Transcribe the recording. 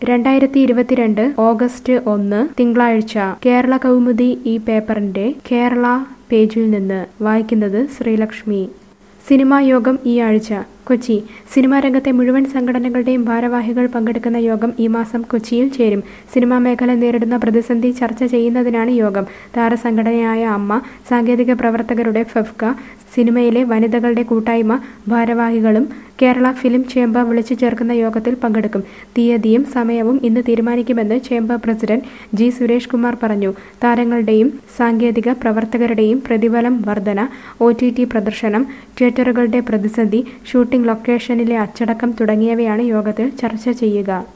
രണ്ടായിരത്തി ഇരുപത്തിരണ്ട് ഓഗസ്റ്റ് ഒന്ന് തിങ്കളാഴ്ച കേരള കൗമുദി ഈ പേപ്പറിന്റെ കേരള പേജിൽ നിന്ന് വായിക്കുന്നത് ശ്രീലക്ഷ്മി സിനിമാ യോഗം ഈ ആഴ്ച കൊച്ചി സിനിമാ രംഗത്തെ മുഴുവൻ സംഘടനകളുടെയും ഭാരവാഹികൾ പങ്കെടുക്കുന്ന യോഗം ഈ മാസം കൊച്ചിയിൽ ചേരും സിനിമാ മേഖല നേരിടുന്ന പ്രതിസന്ധി ചർച്ച ചെയ്യുന്നതിനാണ് യോഗം താരസംഘടനയായ അമ്മ സാങ്കേതിക പ്രവർത്തകരുടെ ഫെഫ്ക സിനിമയിലെ വനിതകളുടെ കൂട്ടായ്മ ഭാരവാഹികളും കേരള ഫിലിം ചേംബർ വിളിച്ചു ചേർക്കുന്ന യോഗത്തിൽ പങ്കെടുക്കും തീയതിയും സമയവും ഇന്ന് തീരുമാനിക്കുമെന്ന് chamber president G Suresh Kumar പറഞ്ഞു താരങ്ങളുടെയും സാങ്കേതിക പ്രവർത്തകരുടെയും പ്രതിഫലം വർധന ഒ ടി ടി പ്രദർശനം തിയേറ്ററുകളുടെ പ്രതിസന്ധി ഷൂട്ടിംഗ് ലൊക്കേഷനിലെ അച്ചടക്കം തുടങ്ങിയവയാണ് യോഗത്തിൽ ചർച്ച ചെയ്യുക